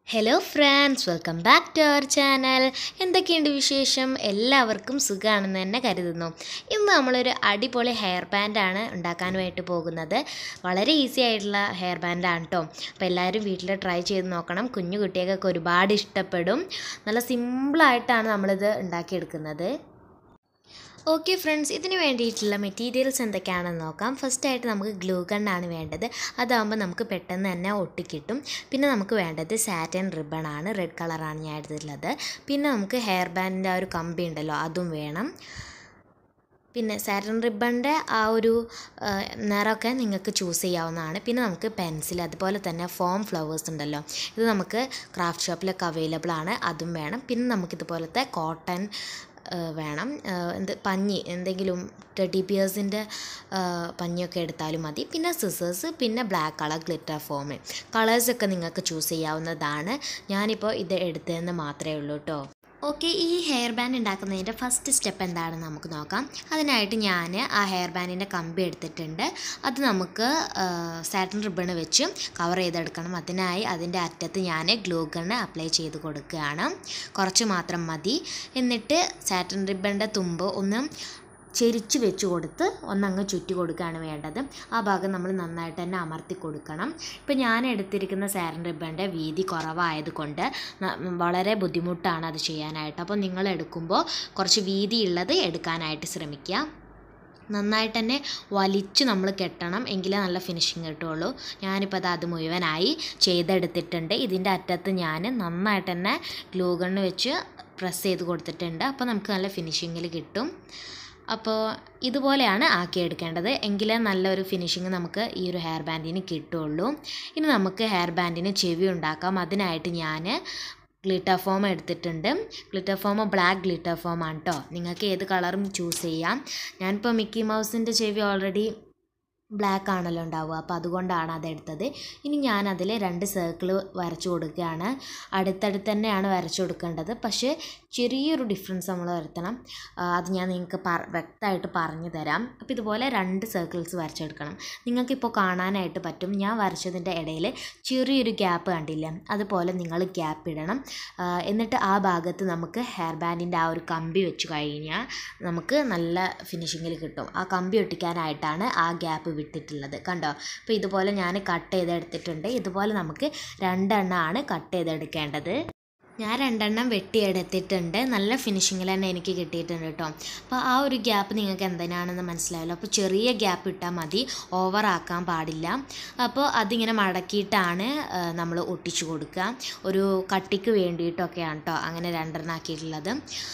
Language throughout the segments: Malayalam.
hello friends welcome back to our channel എന്തൊക്കെയുണ്ട് വിശേഷം എല്ലാവർക്കും സുഖമാണെന്ന് തന്നെ കരുതുന്നു ഇന്ന് നമ്മളൊരു അടിപൊളി ഹെയർ ബാൻഡാണ് ഉണ്ടാക്കാനായിട്ട് പോകുന്നത് വളരെ ഈസി ആയിട്ടുള്ള ഹെയർ ബാൻഡാണ് കേട്ടോ അപ്പോൾ എല്ലാവരും വീട്ടിൽ ട്രൈ ചെയ്ത് നോക്കണം കുഞ്ഞു കുട്ടികൾക്കൊക്കെ ഒരുപാട് ഇഷ്ടപ്പെടും നല്ല സിമ്പിളായിട്ടാണ് നമ്മളിത് ഉണ്ടാക്കിയെടുക്കുന്നത് ഓക്കെ ഫ്രണ്ട്സ് ഇതിന് വേണ്ടിയിട്ടുള്ള മെറ്റീരിയൽസ് എന്തൊക്കെയാണെന്ന് നോക്കാം ഫസ്റ്റായിട്ട് നമുക്ക് ഗ്ലൂ ഗണ്ണാണ് വേണ്ടത് അതാകുമ്പോൾ നമുക്ക് പെട്ടെന്ന് തന്നെ ഒട്ടിക്കിട്ടും പിന്നെ നമുക്ക് വേണ്ടത് സാറ്റൻ റിബൺ ആണ് റെഡ് കളറാണ് ഞാൻ എടുത്തിട്ടുള്ളത് പിന്നെ നമുക്ക് ഹെയർ ബാൻഡിൻ്റെ ആ ഒരു കമ്പി ഉണ്ടല്ലോ അതും വേണം പിന്നെ സാറ്റൻ റിബണിൻ്റെ ആ ഒരു ആ, നിറമൊക്കെ നിങ്ങൾക്ക് ചൂസ് ചെയ്യാവുന്നതാണ് പിന്നെ നമുക്ക് പെൻസിൽ അതുപോലെ തന്നെ ഫോം ഫ്ലവേഴ്സ് ഉണ്ടല്ലോ ഇത് നമുക്ക് ക്രാഫ്റ്റ് ഷോപ്പിലൊക്കെ അവൈലബിൾ ആണ് അതും വേണം പിന്നെ നമുക്കിതുപോലത്തെ കോട്ടൺ വേണം ആ, എന്ത് പഞ്ഞി എന്തെങ്കിലും ടെഡി പിയേഴ്സിൻ്റെ പഞ്ഞിയൊക്കെ എടുത്താലും മതി പിന്നെ സിസേഴ്സ് പിന്നെ ബ്ലാക്ക് കളർ ഗ്ലിറ്റർ ഫോം കളേഴ്സൊക്കെ നിങ്ങൾക്ക് ചൂസ് ചെയ്യാവുന്നതാണ് ഞാനിപ്പോൾ ഇത് എടുത്തതെന്ന് മാത്രമേ ഉള്ളൂ കേട്ടോ ഓക്കെ ഈ ഹെയർ ബാൻഡ് ഉണ്ടാക്കുന്നതിൻ്റെ ഫസ്റ്റ് സ്റ്റെപ്പ് എന്താണെന്ന് നമുക്ക് നോക്കാം അതിനായിട്ട് ഞാൻ ആ ഹെയർ ബാൻഡിൻ്റെ കമ്പി എടുത്തിട്ടുണ്ട് അത് നമുക്ക് സാറ്റൻ റിബൺ വെച്ച് കവർ ചെയ്തെടുക്കണം അതിനായി അതിൻ്റെ അറ്റത്ത് ഞാൻ ഗ്ലൂ ഗണ്ണ് അപ്ലൈ ചെയ്ത് കൊടുക്കുകയാണ് കുറച്ച് മാത്രം മതി എന്നിട്ട് സാറ്റൻ റിബണിൻ്റെ തുമ്പ് ഒന്ന് ചെരിച്ച് വെച്ച് കൊടുത്ത് ഒന്നങ്ങ് ചുറ്റി കൊടുക്കുകയാണ് വേണ്ടത് ആ ഭാഗം നമ്മൾ നന്നായിട്ട് തന്നെ അമർത്തി കൊടുക്കണം ഇപ്പം ഞാൻ എടുത്തിരിക്കുന്ന സാരൻ റിബണിൻ്റെ വീതി കുറവായതുകൊണ്ട് ന- വളരെ ബുദ്ധിമുട്ടാണ് അത് ചെയ്യാനായിട്ട് അപ്പോൾ നിങ്ങൾ എടുക്കുമ്പോൾ കുറച്ച് വീതിയുള്ളത് എടുക്കാനായിട്ട് ശ്രമിക്കുക നന്നായിട്ട് തന്നെ വലിച്ച് നമ്മൾ കെട്ടണം എങ്കിലേ നല്ല ഫിനിഷിങ് കിട്ടുള്ളൂ ഞാനിപ്പോൾ അത് അത് മുഴുവനായി ചെയ്തെടുത്തിട്ടുണ്ട് ഇതിൻ്റെ അറ്റത്ത് ഞാൻ നന്നായിട്ട് തന്നെ ഗ്ലൂ ഗണ്ണ് വെച്ച് പ്രസ് ചെയ്ത് കൊടുത്തിട്ടുണ്ട് അപ്പോൾ നമുക്ക് നല്ല ഫിനിഷിങ്ങിൽ കിട്ടും അപ്പോൾ ഇതുപോലെയാണ് ആക്കിയെടുക്കേണ്ടത് എങ്കിലേ നല്ലൊരു ഫിനിഷിങ് നമുക്ക് ഈ ഒരു ഹെയർ ബാൻഡിന് കിട്ടുള്ളൂ ഇനി നമുക്ക് ഹെയർ ബാൻഡിന് ചെവി ഉണ്ടാക്കാം അതിനായിട്ട് ഞാൻ ഗ്ലിറ്റർ ഫോം എടുത്തിട്ടുണ്ട് glitter foam black glitter foam ആണ് കേട്ടോ നിങ്ങൾക്ക് ഏത് കളറും ചൂസ് ചെയ്യാം ഞാനിപ്പോൾ മിക്കി മൗസിൻ്റെ ചെവി ഓൾറെഡി ബ്ലാക്ക് ആണല്ലോ ഉണ്ടാവുക അപ്പോൾ അതുകൊണ്ടാണ് അതെടുത്തത് ഇനി ഞാൻ അതിൽ രണ്ട് സർക്കിൾ വരച്ചു കൊടുക്കുകയാണ് അടുത്തടുത്ത് തന്നെയാണ് വരച്ചു കൊടുക്കേണ്ടത് പക്ഷേ ചെറിയൊരു ഡിഫറൻസ് നമ്മൾ വരുത്തണം ആ, അത് ഞാൻ നിങ്ങൾക്ക് പറ വ്യക്തമായിട്ട് പറഞ്ഞു തരാം അപ്പോൾ ഇതുപോലെ രണ്ട് സർക്കിൾസ് വരച്ചെടുക്കണം നിങ്ങൾക്കിപ്പോൾ കാണാനായിട്ട് പറ്റും ഞാൻ വരച്ചതിൻ്റെ ഇടയിൽ ചെറിയൊരു ഗ്യാപ്പ് കണ്ടില്ല അതുപോലെ നിങ്ങൾ ഗ്യാപ്പ് ഇടണം ആ, എന്നിട്ട് ആ ഭാഗത്ത് നമുക്ക് ഹെയർ ബാൻഡിൻ്റെ ആ ഒരു കമ്പി വെച്ച് കഴിഞ്ഞാൽ നമുക്ക് നല്ല ഫിനിഷിങ്ങിൽ കിട്ടും ആ കമ്പി ഒട്ടിക്കാനായിട്ടാണ് ആ ഗ്യാപ്പ് വിട്ടിട്ടുള്ളത് കണ്ടോ അപ്പോൾ ഇതുപോലെ ഞാൻ കട്ട് ചെയ്തെടുത്തിട്ടുണ്ട് ഇതുപോലെ നമുക്ക് രണ്ടെണ്ണമാണ് കട്ട് ചെയ്തെടുക്കേണ്ടത് ഞാൻ രണ്ടെണ്ണം വെട്ടിയെടുത്തിട്ടുണ്ട് നല്ല ഫിനിഷിങ്ങിൽ തന്നെ എനിക്ക് കിട്ടിയിട്ടുണ്ട് കേട്ടോ അപ്പോൾ ആ ഒരു ഗ്യാപ്പ് നിങ്ങൾക്ക് എന്തിനാണെന്ന് മനസ്സിലായല്ലോ അപ്പോൾ ചെറിയ ഗ്യാപ്പ് ഇട്ടാൽ മതി ഓവർ ആക്കാൻ പാടില്ല അപ്പോൾ അതിങ്ങനെ മടക്കിയിട്ടാണ് നമ്മൾ ഒട്ടിച്ചു കൊടുക്കുക ഒരു കട്ടിക്ക് വേണ്ടിയിട്ടൊക്കെയാണ് കേട്ടോ അങ്ങനെ രണ്ടെണ്ണം ആക്കിയിട്ടുള്ളത്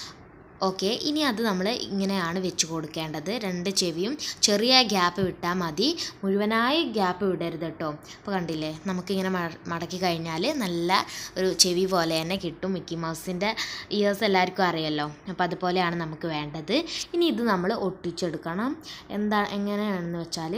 ഓക്കെ ഇനി അത് നമ്മൾ ഇങ്ങനെയാണ് വെച്ച് കൊടുക്കേണ്ടത് രണ്ട് ചെവിയും ചെറിയ ഗ്യാപ്പ് വിട്ടാൽ മതി മുഴുവനായി ഗ്യാപ്പ് വിടരുത് കേട്ടോ അപ്പോൾ കണ്ടില്ലേ നമുക്കിങ്ങനെ മട- മടക്കി കഴിഞ്ഞാൽ നല്ല ഒരു ചെവി പോലെ തന്നെ കിട്ടും മിക്കി മൗസിൻ്റെ ഇയേഴ്സ് എല്ലാവർക്കും അറിയാമല്ലോ അപ്പോൾ അതുപോലെയാണ് നമുക്ക് വേണ്ടത് ഇനി ഇത് നമ്മൾ ഒട്ടിച്ചെടുക്കണം എന്താ എങ്ങനെയാണെന്ന് വെച്ചാൽ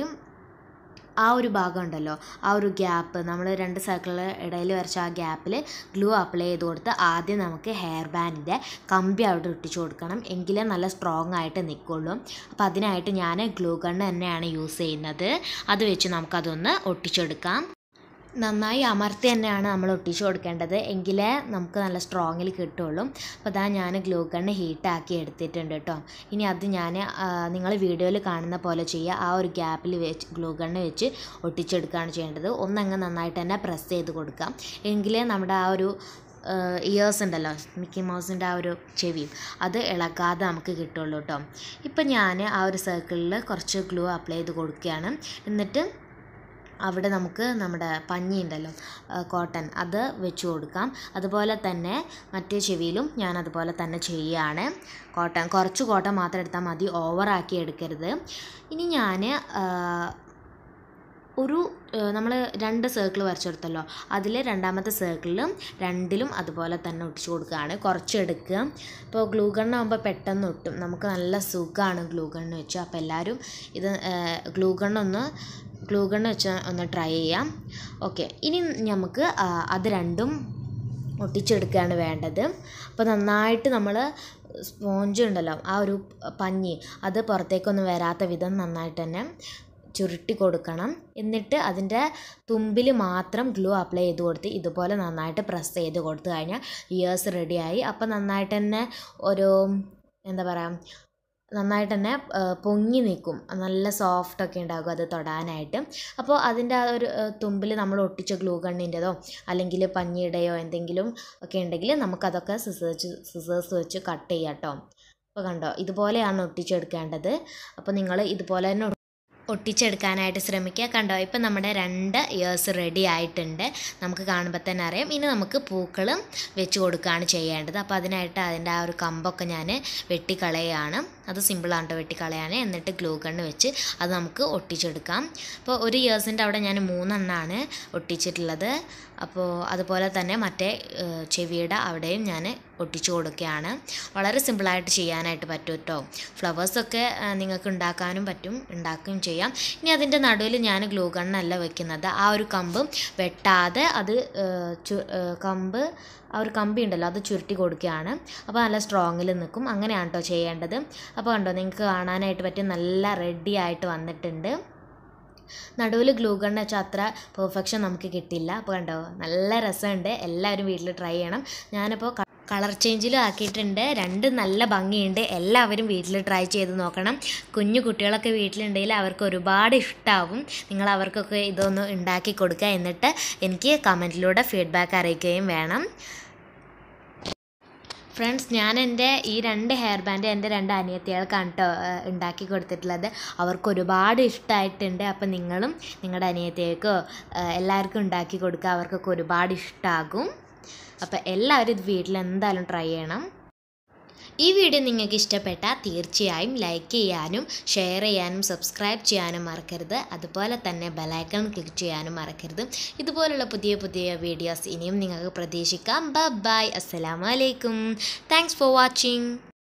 ആ ഒരു ഭാഗം ഉണ്ടല്ലോ ആ ഒരു ഗ്യാപ്പ് നമ്മൾ രണ്ട് സർക്കിളിൽ ഇടയിൽ വരച്ച ആ ഗ്യാപ്പിൽ ഗ്ലൂ അപ്ലൈ ചെയ്ത് കൊടുത്ത് ആദ്യം നമുക്ക് ഹെയർ ബാൻഡിൻ്റെ കമ്പി അവിടെ ഒട്ടിച്ചു കൊടുക്കണം എങ്കിലേ നല്ല സ്ട്രോങ് ആയിട്ട് നിൽക്കുള്ളൂ അപ്പോൾ അതിനായിട്ട് ഞാൻ ഗ്ലൂ ഗണ്ണ് തന്നെയാണ് യൂസ് ചെയ്യുന്നത് അത് വെച്ച് നമുക്കതൊന്ന് ഒട്ടിച്ചെടുക്കാം നന്നായി അമർത്തി തന്നെയാണ് നമ്മൾ ഒട്ടിച്ചു കൊടുക്കേണ്ടത് എങ്കിലേ നമുക്ക് നല്ല സ്ട്രോങ്ങിൽ കിട്ടുള്ളൂ അപ്പോൾ അതാ ഞാൻ ഗ്ലൂ ഗണ്ണ് ഹീറ്റാക്കി എടുത്തിട്ടുണ്ട് കേട്ടോ ഇനി അത് ഞാൻ നിങ്ങൾ വീഡിയോയിൽ കാണുന്ന പോലെ ചെയ്യുക ആ ഒരു ഗ്യാപ്പിൽ വെച്ച് ഗ്ലൂ ഗണ്ണ് വെച്ച് ഒട്ടിച്ചെടുക്കുകയാണ് ചെയ്യേണ്ടത് ഒന്നങ്ങ് നന്നായിട്ട് തന്നെ പ്രസ് ചെയ്ത് കൊടുക്കാം എങ്കിലേ നമ്മുടെ ആ ഒരു ഇയേഴ്സ് ഉണ്ടല്ലോ മിക്കി മൗസിൻ്റെ ആ ഒരു ചെവിയും അത് ഇളകാതെ നമുക്ക് കിട്ടുള്ളൂ കേട്ടോ ഇപ്പം ഞാൻ ആ ഒരു സർക്കിളിൽ കുറച്ച് ഗ്ലൂ അപ്ലൈ ചെയ്ത് കൊടുക്കുകയാണ് എന്നിട്ട് അവിടെ നമുക്ക് നമ്മുടെ പഞ്ഞി ഉണ്ടല്ലോ കോട്ടൺ അത് വെച്ച് കൊടുക്കാം അതുപോലെ തന്നെ മറ്റേ ചെവിയിലും ഞാൻ അതുപോലെ തന്നെ ചെയ്യുകയാണ് കോട്ടൺ കുറച്ച് കോട്ടൺ മാത്രം എടുത്താൽ മതി ഓവറാക്കി എടുക്കരുത് ഇനി ഞാൻ ഒരു നമ്മൾ രണ്ട് സർക്കിൾ വരച്ചെടുത്തല്ലോ അതിൽ രണ്ടാമത്തെ സർക്കിളിലും രണ്ടിലും അതുപോലെ തന്നെ ഒട്ടിച്ചു കൊടുക്കുകയാണ് കുറച്ച് എടുക്കുക ഇപ്പോൾ ഗ്ലൂ ഗണ്ണാകുമ്പോൾ പെട്ടെന്ന് ഒട്ടും നമുക്ക് നല്ല സുഖമാണ് ഗ്ലൂ ഗണ്ണ് വെച്ച് അപ്പോൾ എല്ലാവരും ഇത് ഗ്ലൂ ഗണ്ണൊന്ന് ഗ്ലൂ ഗണ്ണ് വെച്ച് ഒന്ന് ട്രൈ ചെയ്യാം ഓക്കെ ഇനി നമുക്ക് ആ, അത് രണ്ടും ഒട്ടിച്ചെടുക്കുകയാണ് വേണ്ടത് അപ്പോൾ നന്നായിട്ട് നമ്മൾ സ്പോഞ്ച് ഉണ്ടല്ലോ ആ ഒരു പഞ്ഞി അത് പുറത്തേക്കൊന്നും വരാത്ത വിധം നന്നായിട്ട് തന്നെ ചുരുട്ടി കൊടുക്കണം എന്നിട്ട് അതിൻ്റെ തുമ്പിൽ മാത്രം ഗ്ലൂ അപ്ലൈ ചെയ്ത് കൊടുത്ത് ഇതുപോലെ നന്നായിട്ട് പ്രസ് ചെയ്ത് കൊടുത്തു കഴിഞ്ഞാൽ ഇയേഴ്സ് റെഡിയായി അപ്പോൾ നന്നായിട്ട് തന്നെ ഒരു എന്താ പറയുക നന്നായിട്ട് തന്നെ ആ, പൊങ്ങി നിൽക്കും നല്ല സോഫ്റ്റ് ഒക്കെ ഉണ്ടാകും അത് തൊടാനായിട്ട് അപ്പോൾ അതിൻ്റെ ആ ഒരു തുമ്പിൽ നമ്മൾ ഒട്ടിച്ച ഗ്ലൂ ഗണ്ണിൻ്റെതോ അല്ലെങ്കിൽ പഞ്ഞിയുടെയോ എന്തെങ്കിലും ഒക്കെ ഉണ്ടെങ്കിൽ നമുക്കതൊക്കെ സിസേഴ്സ് സിസേഴ്സ് വെച്ച് കട്ട് ചെയ്യാം കേട്ടോ അപ്പോൾ കണ്ടോ ഇതുപോലെയാണ് ഒട്ടിച്ചെടുക്കേണ്ടത് അപ്പോൾ നിങ്ങൾ ഇതുപോലെ തന്നെ ഒട്ടിച്ചെടുക്കാനായിട്ട് ശ്രമിക്കുക കണ്ടോ ഇപ്പം നമ്മുടെ രണ്ട് ഇയേഴ്സ് റെഡി ആയിട്ടുണ്ട് നമുക്ക് കാണുമ്പോൾ തന്നെ അറിയാം ഇനി നമുക്ക് പൂക്കളും വെച്ച് കൊടുക്കുകയാണ് ചെയ്യേണ്ടത് അപ്പോൾ അതിനായിട്ട് അതിൻ്റെ ആ ഒരു കമ്പൊക്കെ ഞാൻ വെട്ടിക്കളയാണ് അത് സിമ്പിളാണ് കേട്ടോ വെട്ടിക്കളയാൻ എന്നിട്ട് ഗ്ലൂ ഗണ്ണ് വെച്ച് അത് നമുക്ക് ഒട്ടിച്ചെടുക്കാം അപ്പോൾ ഒരു ഇയേഴ്സിൻ്റെ അവിടെ ഞാൻ മൂന്നെണ്ണമാണ് ഒട്ടിച്ചിട്ടുള്ളത് അപ്പോൾ അതുപോലെ തന്നെ മറ്റേ ഏഹ്, ചെവിയുടെ അവിടെയും ഞാൻ ഒട്ടിച്ചു കൊടുക്കുകയാണ് വളരെ സിമ്പിളായിട്ട് ചെയ്യാനായിട്ട് പറ്റും കേട്ടോ ഫ്ലവേഴ്സൊക്കെ നിങ്ങൾക്ക് ഉണ്ടാക്കാനും പറ്റും ഉണ്ടാക്കുകയും ചെയ്യാം ഇനി അതിൻ്റെ നടുവിൽ ഞാൻ ഗ്ലൂ ഗണ്ണല്ല വെക്കുന്നത് ആ ഒരു കമ്പും വെട്ടാതെ അത് ഏഹ്, ചു- ഏഹ്, കമ്പ് ആ ഒരു കമ്പി ഉണ്ടല്ലോ അത് ചുരുട്ടി കൊടുക്കുകയാണ് അപ്പോൾ നല്ല സ്ട്രോങ്ങിൽ നിൽക്കും അങ്ങനെയാണ് കേട്ടോ ചെയ്യേണ്ടത് അപ്പോൾ കണ്ടോ നിങ്ങൾക്ക് കാണാനായിട്ട് പറ്റും നല്ല റെഡി ആയിട്ട് വന്നിട്ടുണ്ട് നടുവിൽ ഗ്ലൂ ഗണ്ണ് വെച്ചാൽ അത്ര പെർഫെക്ഷൻ നമുക്ക് കിട്ടില്ല അപ്പോൾ കണ്ടോ നല്ല രസമുണ്ട് എല്ലാവരും വീട്ടിൽ ട്രൈ ചെയ്യണം ഞാനിപ്പോൾ കളർ ചേഞ്ചിലും ആക്കിയിട്ടുണ്ട് രണ്ട് നല്ല ഭംഗിയുണ്ട് എല്ലാവരും വീട്ടിൽ ട്രൈ ചെയ്ത് നോക്കണം കുഞ്ഞു കുട്ടികളൊക്കെ വീട്ടിലുണ്ടെങ്കിൽ അവർക്ക് ഒരുപാട് ഇഷ്ടമാവും നിങ്ങൾ അവർക്കൊക്കെ ഇതൊന്ന് ഉണ്ടാക്കി കൊടുക്കുക എന്നിട്ട് എനിക്ക് കമൻറ്റിലൂടെ ഫീഡ്ബാക്ക് അറിയിക്കുകയും വേണം ഫ്രണ്ട്സ് ഞാൻ എൻ്റെ ഈ രണ്ട് ഹെയർ ബാൻഡ് എൻ്റെ രണ്ട് അനിയത്തികൾക്കാണ് കേട്ടോ ഉണ്ടാക്കി കൊടുത്തിട്ടുള്ളത് അവർക്ക് ഒരുപാട് ഇഷ്ടമായിട്ടുണ്ട് അപ്പം നിങ്ങളും നിങ്ങളുടെ അനിയത്തികൾക്കോ ഏഹ്, എല്ലാവർക്കും ഉണ്ടാക്കി കൊടുക്കുക അവർക്കൊക്കെ ഒരുപാട് ഇഷ്ടമാകും അപ്പം എല്ലാവരും ഇത് വീട്ടിൽ എന്തായാലും ട്രൈ ചെയ്യണം ഈ വീഡിയോ നിങ്ങൾക്ക് ഇഷ്ടപ്പെട്ടാൽ തീർച്ചയായും ലൈക്ക് ചെയ്യാനും ഷെയർ ചെയ്യാനും സബ്സ്ക്രൈബ് ചെയ്യാനും മറക്കരുത് അതുപോലെ തന്നെ ബെലൈക്കൺ ക്ലിക്ക് ചെയ്യാനും മറക്കരുത് ഇതുപോലുള്ള പുതിയ പുതിയ വീഡിയോസ് ഇനിയും നിങ്ങൾക്ക് പ്രതീക്ഷിക്കാം ബൈ അസ്സലാമലൈക്കും താങ്ക്സ് ഫോർ വാച്ചിങ്